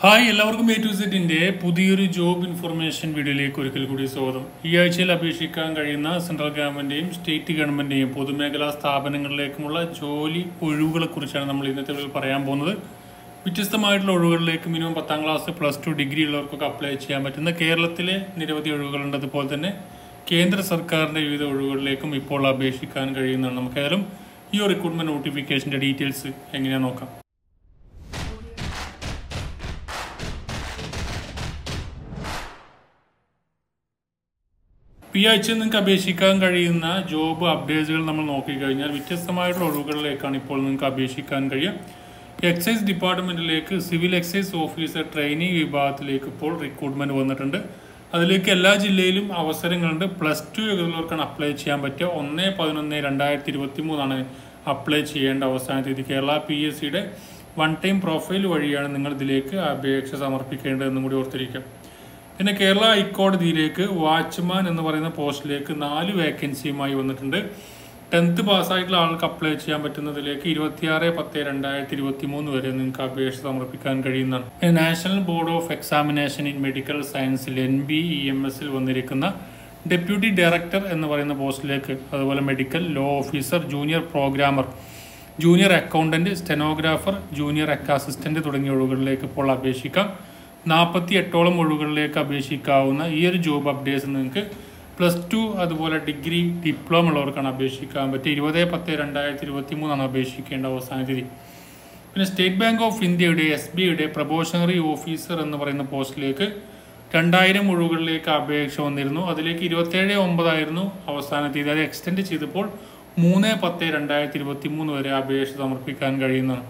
hi എല്ലാവർക്കും A to സെറ്റിന്റെ പുതിയൊരു ജോബ് ഇൻഫർമേഷൻ വീഡിയോയിലേക്ക് ഒരിക്കൽ കൂടി സ്വാഗതം ഈ ആഴ്ചയിൽ അപേക്ഷിക്കാൻ കഴിയുന്ന സെൻട്രൽ ഗവൺമെന്റിന്റെയും സ്റ്റേറ്റ് ഗവൺമെന്റിന്റെയും പൊതുമേഖലാ സ്ഥാപനങ്ങളിലേക്കുമുള്ള ജോലി ഒഴിവുകളെ കുറിച്ചാണ് നമ്മൾ ഇന്നത്തെ വീഡിയോയിൽ പറയാൻ പോകുന്നത് വ്യത്യസ്തമായിട്ടുള്ള ഒഴിവുകളിലേക്ക് മിനിമം പത്താം ക്ലാസ് പ്ലസ് ടു ഡിഗ്രി ഉള്ളവർക്കൊക്കെ അപ്ലൈ ചെയ്യാൻ പറ്റുന്ന കേരളത്തിലെ നിരവധി ഒഴിവുകളുണ്ട് അതുപോലെ തന്നെ കേന്ദ്ര സർക്കാരിന്റെ വിവിധ ഒഴിവുകളിലേക്കും ഇപ്പോൾ അപേക്ഷിക്കാൻ കഴിയുന്നതാണ് നമുക്ക് ഏതായാലും ഈ ഒരു റിക്രൂട്ട്മെന്റ് നോട്ടിഫിക്കേഷന്റെ ഡീറ്റെയിൽസ് എങ്ങനെയാണെന്ന് നോക്കാം ഈ ആഴ്ച നിങ്ങൾക്ക് അപേക്ഷിക്കാൻ കഴിയുന്ന ജോബ് അപ്ഡേറ്റ്സുകൾ നമ്മൾ നോക്കിക്കഴിഞ്ഞാൽ വ്യത്യസ്തമായിട്ടുള്ള ഒഴിവുകളിലേക്കാണ് ഇപ്പോൾ നിങ്ങൾക്ക് അപേക്ഷിക്കാൻ കഴിയുക എക്സൈസ് ഡിപ്പാർട്ട്മെന്റിലേക്ക് സിവിൽ എക്സൈസ് ഓഫീസർ ട്രെയിനിങ് വിഭാഗത്തിലേക്ക് ഇപ്പോൾ റിക്രൂട്ട്മെന്റ് വന്നിട്ടുണ്ട് അതിലേക്ക് എല്ലാ ജില്ലയിലും അവസരങ്ങളുണ്ട് പ്ലസ് ടു യോഗ്യതയുള്ളവർക്കാണ് അപ്ലൈ ചെയ്യാൻ പറ്റുക ഒന്ന് പതിനൊന്ന് രണ്ടായിരത്തി ഇരുപത്തി മൂന്നാണ് അപ്ലൈ ചെയ്യേണ്ട അവസാന തീയതി കേരള പി എസ് സിയുടെ വൺ ടൈം പ്രൊഫൈൽ വഴിയാണ് നിങ്ങൾ ഇതിലേക്ക് അപേക്ഷ സമർപ്പിക്കേണ്ടതെന്നും കൂടി ഓർത്തിരിക്കാം പിന്നെ കേരള ഹൈക്കോടതിയിലേക്ക് വാച്ച്മാൻ എന്ന് പറയുന്ന പോസ്റ്റിലേക്ക് നാല് വേക്കൻസിയുമായി വന്നിട്ടുണ്ട് ടെൻത്ത് പാസ്സായിട്ടുള്ള ആൾക്ക് അപ്ലൈ ചെയ്യാൻ പറ്റുന്നതിലേക്ക് ഇരുപത്തിയാറ് പത്ത് രണ്ടായിരത്തി ഇരുപത്തി മൂന്ന് വരെ നിങ്ങൾക്ക് അപേക്ഷ സമർപ്പിക്കാൻ കഴിയുന്നതാണ് പിന്നെ national board of examination in medical സയൻസിൽ എൻ ബി ഇ എം എസിൽ വന്നിരിക്കുന്ന ഡെപ്യൂട്ടി ഡയറക്ടർ എന്ന് പറയുന്ന പോസ്റ്റിലേക്ക് അതുപോലെ medical law officer junior programmer junior accountant stenographer junior assistant തുടങ്ങിയ ഒഴിവുകളിലേക്ക് ഇപ്പോൾ അപേക്ഷിക്കാം നാൽപ്പത്തി എട്ടോളം ഒഴിവുകളിലേക്ക് അപേക്ഷിക്കാവുന്ന ഈ ഒരു ജോബ് അപ്ഡേറ്റ്സ് നിങ്ങൾക്ക് പ്ലസ് ടു അതുപോലെ ഡിഗ്രി ഡിപ്ലോമ ഉള്ളവർക്കാണ് അപേക്ഷിക്കാൻ പറ്റുക ഇരുപത് പത്ത് രണ്ടായിരത്തി ഇരുപത്തി മൂന്നാണ് അപേക്ഷിക്കേണ്ട അവസാന തീയതി പിന്നെ സ്റ്റേറ്റ് ബാങ്ക് ഓഫ് ഇന്ത്യയുടെ എസ് ബിയുടെ പ്രൊബോഷണറി ഓഫീസർ എന്ന് പറയുന്ന പോസ്റ്റിലേക്ക് രണ്ടായിരം ഒഴിവുകളിലേക്ക് അപേക്ഷ വന്നിരുന്നു അതിലേക്ക് ഇരുപത്തേഴ് ഒമ്പതായിരുന്നു അവസാന തീയതി അത് എക്സ്റ്റെൻഡ് ചെയ്തപ്പോൾ മൂന്ന് പത്ത് രണ്ടായിരത്തി ഇരുപത്തി മൂന്ന് വരെ അപേക്ഷ സമർപ്പിക്കാൻ കഴിയുന്നതാണ്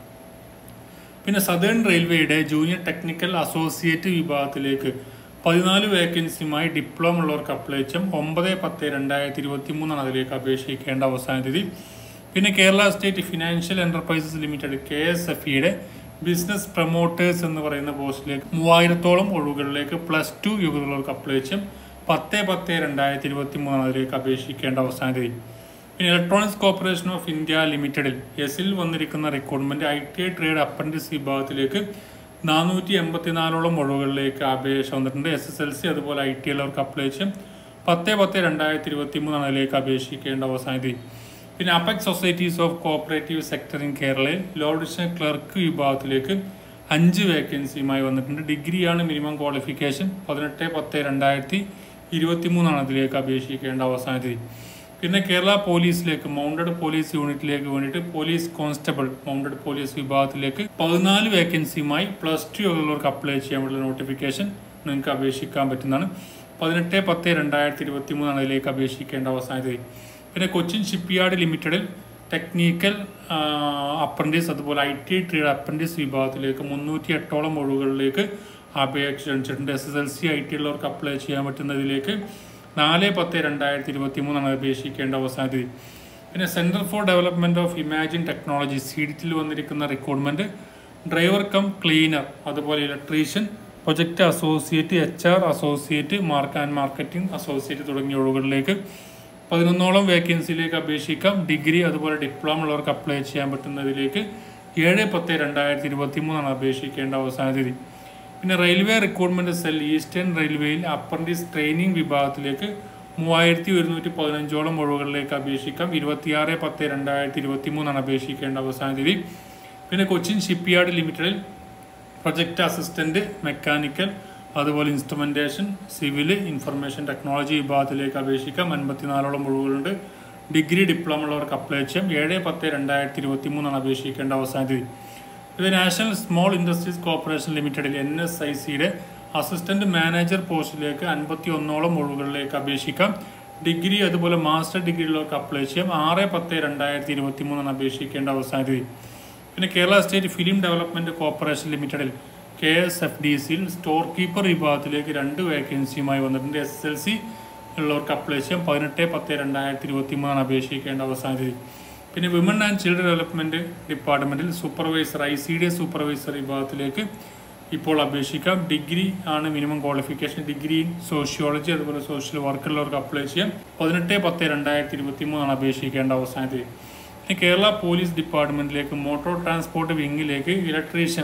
പിന്നെ സദേൺ റെയിൽവേയുടെ ജൂനിയർ ടെക്നിക്കൽ അസോസിയേറ്റ് വിഭാഗത്തിലേക്ക് പതിനാല് വേക്കൻസിയുമായി ഡിപ്ലോമ ഉള്ളവർക്ക് അപ്ലൈ ചെയ്യാം ഒമ്പത് പത്ത് രണ്ടായിരത്തി ഇരുപത്തി മൂന്നാണ് അതിലേക്ക് അപേക്ഷിക്കേണ്ട അവസാന തീയതി പിന്നെ Kerala state financial enterprises limited K S F ഇയുടെ ബിസിനസ് പ്രൊമോട്ടേഴ്സ് എന്ന് പറയുന്ന പോസ്റ്റിലേക്ക് മൂവായിരത്തോളം ഒഴിവുകളിലേക്ക് പ്ലസ് ടു യുഗത്തിലുള്ളവർക്ക് അപ്ലൈ ചെയ്യാം പത്ത് പത്ത് രണ്ടായിരത്തി ഇരുപത്തി മൂന്നാണ് അതിലേക്ക് അപേക്ഷിക്കേണ്ട അവസാന തീയതി പിന്നെ ഇലക്ട്രോണിക്സ് കോർപ്പറേഷൻ ഓഫ് ഇന്ത്യ ലിമിറ്റഡിൽ എസിൽ വന്നിരിക്കുന്ന recruitment I T I trade apprentice വിഭാഗത്തിലേക്ക് നാനൂറ്റി എൺപത്തിനാലോളം ഒഴിവുകളിലേക്ക് അപേക്ഷ വന്നിട്ടുണ്ട് എസ് എസ് എൽ സി അതുപോലെ ഐ ടി ഉള്ളവർക്ക് അപ്ലൈ ചെയ്യും പത്ത് പത്ത് രണ്ടായിരത്തി ഇരുപത്തി മൂന്നാണ് അതിലേക്ക് അപേക്ഷിക്കേണ്ട അവസാന തീയതി പിന്നെ apex societies of cooperative sector in കേരളയിൽ ലോ ഡിവിഷൻ ക്ലർക്ക് വിഭാഗത്തിലേക്ക് അഞ്ച് വേക്കൻസിയുമായി വന്നിട്ടുണ്ട് ഡിഗ്രിയാണ് മിനിമം ക്വാളിഫിക്കേഷൻ പതിനെട്ട് പത്ത് രണ്ടായിരത്തി ഇരുപത്തി മൂന്നാണ് അതിലേക്ക് അപേക്ഷിക്കേണ്ട അവസാന തീയതി പിന്നെ കേരള പോലീസിലേക്ക് മൗണ്ടഡ് പോലീസ് യൂണിറ്റിലേക്ക് വേണ്ടിയിട്ട് പോലീസ് കോൺസ്റ്റബിൾ മൗണ്ടഡ് പോലീസ് വിഭാഗത്തിലേക്ക് പതിനാല് വേക്കൻസിയുമായി പ്ലസ് ടു ഉള്ളവർക്ക് അപ്ലൈ ചെയ്യാൻ വേണ്ടിയുള്ള നോട്ടിഫിക്കേഷൻ നിങ്ങൾക്ക് അപേക്ഷിക്കാൻ പറ്റുന്നതാണ് പതിനെട്ട് പത്ത് രണ്ടായിരത്തി ഇരുപത്തി മൂന്നാണ് അതിലേക്ക് അപേക്ഷിക്കേണ്ട അവസാന തീയതി പിന്നെ കൊച്ചിൻ ഷിപ്പ്യാർഡ് ലിമിറ്റഡിൽ ടെക്നിക്കൽ അപ്രന്റീസ് അതുപോലെ ഐ ടി ട്രേഡ് അപ്രന്റീസ് വിഭാഗത്തിലേക്ക് മുന്നൂറ്റി എട്ടോളം ഒഴിവുകളിലേക്ക് അപേക്ഷ ക്ഷണിച്ചിട്ടുണ്ട് S S L C I T ഉള്ളവർക്ക് അപ്ലൈ ചെയ്യാൻ പറ്റുന്നതിലേക്ക് നാല് പത്ത് രണ്ടായിരത്തി ഇരുപത്തി മൂന്നാണ് അപേക്ഷിക്കേണ്ട അവസാന തീയതി പിന്നെ centre for development of imaging technology സീഡിറ്റിൽ വന്നിരിക്കുന്ന റിക്രൂട്ട്മെൻറ്റ് ഡ്രൈവർ കം ക്ലീനർ അതുപോലെ electrician project associate H R associate mark and marketing associate തുടങ്ങിയ ഒഴിവുകളിലേക്ക് പതിനൊന്നോളം വേക്കൻസിയിലേക്ക് അപേക്ഷിക്കാം ഡിഗ്രി അതുപോലെ ഡിപ്ലോമ ഉള്ളവർക്ക് അപ്ലൈ ചെയ്യാൻ പറ്റുന്നതിലേക്ക് ഏഴ് പത്ത് രണ്ടായിരത്തി ഇരുപത്തി മൂന്നാണ് അപേക്ഷിക്കേണ്ട അവസാന തീയതി പിന്നെ റെയിൽവേ റിക്രൂട്ട്മെന്റ് സെൽ ഈസ്റ്റേൺ റെയിൽവേയിൽ അപ്രന്റീസ് ട്രെയിനിങ് വിഭാഗത്തിലേക്ക് മൂവായിരത്തി ഒരുന്നൂറ്റി പതിനഞ്ചോളം ഒഴിവുകളിലേക്ക് അപേക്ഷിക്കാം ഇരുപത്തിയാറ് പത്ത് രണ്ടായിരത്തി ഇരുപത്തി മൂന്നാണ് അപേക്ഷിക്കേണ്ട അവസാന തീയതി പിന്നെ കൊച്ചിൻ ഷിപ്പ്യാർഡ് ലിമിറ്റഡിൽ പ്രൊജക്ട് അസിസ്റ്റന്റ് മെക്കാനിക്കൽ അതുപോലെ ഇൻസ്ട്രുമെന്റേഷൻ സിവിൽ ഇൻഫർമേഷൻ ടെക്നോളജി വിഭാഗത്തിലേക്ക് അപേക്ഷിക്കാം അൻപത്തിനാലോളം ഒഴിവുകളുണ്ട് ഡിഗ്രി ഡിപ്ലോമ ഉള്ളവർക്ക് അപ്ലൈ ചെയ്യാം ഏഴ് പത്ത് രണ്ടായിരത്തി ഇരുപത്തി മൂന്നാണ് അപേക്ഷിക്കേണ്ട അവസാന തീയതി ഇത് നാഷണൽ സ്മോൾ ഇൻഡസ്ട്രീസ് കോർപ്പറേഷൻ ലിമിറ്റഡിൽ എൻ എസ് ഐ സിയുടെ അസിസ്റ്റന്റ് മാനേജർ പോസ്റ്റിലേക്ക് അൻപത്തി ഒന്നോളം ഒഴിവുകളിലേക്ക് അപേക്ഷിക്കാം ഡിഗ്രി അതുപോലെ മാസ്റ്റർ ഡിഗ്രിയിലേക്ക് അപ്ലൈ ചെയ്യാം ആറ് പത്ത് രണ്ടായിരത്തി ഇരുപത്തി മൂന്നാണ് അപേക്ഷിക്കേണ്ട അവസാന തീയതി പിന്നെ Kerala state film development corporation ലിമിറ്റഡിൽ കെ എസ് എഫ് ഡി സിയിൽ സ്റ്റോർ കീപ്പർ വിഭാഗത്തിലേക്ക് രണ്ട് വേക്കൻസിയുമായി വന്നിട്ടുണ്ട് എസ് എൽ സി ഉള്ളവർക്ക് അപ്ലൈ ചെയ്യാം പതിനെട്ട് പത്ത് രണ്ടായിരത്തി ഇരുപത്തി മൂന്നാണ് അപേക്ഷിക്കേണ്ട അവസാന തീയതി പിന്നെ വിമൻ ആൻഡ് ചിൽഡ്രൻ ഡെവലപ്മെന്റ് ഡിപ്പാർട്ട്മെന്റിൽ supervisor I C D S supervisor വിഭാഗത്തിലേക്ക് ഇപ്പോൾ അപേക്ഷിക്കാം ഡിഗ്രി ആണ് minimum qualification degree in sociology അതുപോലെ സോഷ്യൽ വർക്കുള്ളവർക്ക് അപ്ലൈ ചെയ്യാം പതിനെട്ട് പത്ത് രണ്ടായിരത്തി ഇരുപത്തി മൂന്നാണ് അപേക്ഷിക്കേണ്ട അവസാന തീയതി പിന്നെ കേരള പോലീസ് ഡിപ്പാർട്ട്മെന്റിലേക്ക് മോട്ടോർ ട്രാൻസ്പോർട്ട് വിങ്ങിലേക്ക് ഇലക്ട്രീഷ്യൻ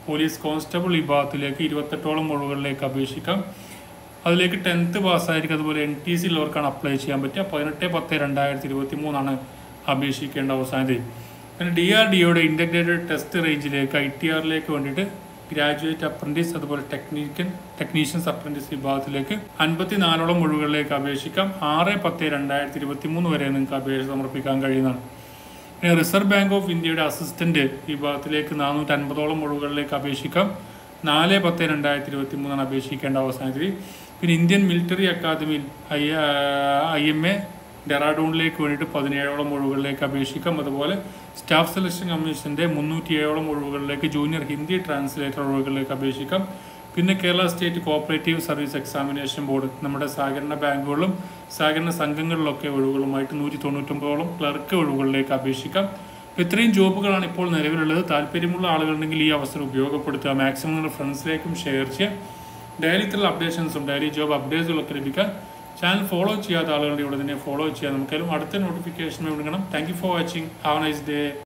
പോലീസ് കോൺസ്റ്റബിൾ വിഭാഗത്തിലേക്ക് ഇരുപത്തെട്ടോളം ഒഴിവുകളിലേക്ക് അപേക്ഷിക്കാം അതിലേക്ക് ടെൻത്ത് പാസ്സായിരിക്കും അതുപോലെ എൻ ടി സി ഉള്ളവർക്കാണ് അപ്ലൈ ചെയ്യാൻ പറ്റുക പതിനെട്ട് പത്ത് രണ്ടായിരത്തി ഇരുപത്തി മൂന്നാണ് അപേക്ഷിക്കേണ്ട അവസാന തീയതി പിന്നെ ഡി ആർ ഡിയുടെ ഇൻ്റഗ്രേറ്റഡ് ടെസ്റ്റ് റേഞ്ചിലേക്ക് ഐ ടി ആറിലേക്ക് വേണ്ടിയിട്ട് ഗ്രാജുവേറ്റ് അപ്രൻറ്റീസ് അതുപോലെ ടെക്നിക്കൽ ടെക്നീഷ്യൻസ് അപ്രൻറ്റീസ് വിഭാഗത്തിലേക്ക് അൻപത്തി നാലോളം ഒഴിവുകളിലേക്ക് അപേക്ഷിക്കാം ആറ് പത്ത് രണ്ടായിരത്തി ഇരുപത്തി മൂന്ന് വരെ നിങ്ങൾക്ക് അപേക്ഷ സമർപ്പിക്കാൻ കഴിയുന്നതാണ് പിന്നെ റിസർവ് ബാങ്ക് ഓഫ് ഇന്ത്യയുടെ അസിസ്റ്റന്റ് വിഭാഗത്തിലേക്ക് നാനൂറ്റി അൻപതോളം ഒഴിവുകളിലേക്ക് അപേക്ഷിക്കാം നാല് പത്ത് രണ്ടായിരത്തി ഇരുപത്തി മൂന്നാണ് അപേക്ഷിക്കേണ്ട അവസാന തീയതി പിന്നെ ഇന്ത്യൻ മിലിറ്ററി അക്കാദമിയിൽ ഐ ഐ എം എ ഡെറാഡൂണിലേക്ക് വേണ്ടിയിട്ട് പതിനേഴോളം ഒഴിവുകളിലേക്ക് അപേക്ഷിക്കാം അതുപോലെ സ്റ്റാഫ് സെലക്ഷൻ കമ്മീഷന്റെ മുന്നൂറ്റി ഏഴോളം ഒഴിവുകളിലേക്ക് ജൂനിയർ ഹിന്ദി ട്രാൻസ്ലേറ്റർ ഒഴിവുകളിലേക്ക് അപേക്ഷിക്കാം പിന്നെ Kerala state cooperative service examination board നമ്മുടെ സഹകരണ ബാങ്കുകളിലും സഹകരണ സംഘങ്ങളിലൊക്കെ ഒഴിവുകളുമായിട്ട് നൂറ്റി തൊണ്ണൂറ്റൊമ്പതോളം ക്ലർക്ക് ഒഴിവുകളിലേക്ക് അപേക്ഷിക്കാം അപ്പോൾ ഇത്രയും ജോബുകളാണ് ഇപ്പോൾ നിലവിലുള്ളത് താല്പര്യമുള്ള ആളുകളുണ്ടെങ്കിൽ ഈ അവസരം ഉപയോഗപ്പെടുത്തുക മാക്സിമം നിങ്ങളുടെ ഫ്രണ്ട്സിലേക്കും ഷെയർ ചെയ്യുക ഡെയിലി ഇത്തരം അപ്ഡേഷൻസും ഡെയിലി ജോബ് അപ്ഡേറ്റ്സുകളൊക്കെ ലഭിക്കാൻ ചാനൽ ഫോളോ ചെയ്യാത്ത ആളുകളുടെ ഇവിടെ തന്നെ ഫോളോ ചെയ്യാം നമുക്കായാലും അടുത്ത നോട്ടിഫിക്കേഷൻ വിടണം thank you for watching have nice day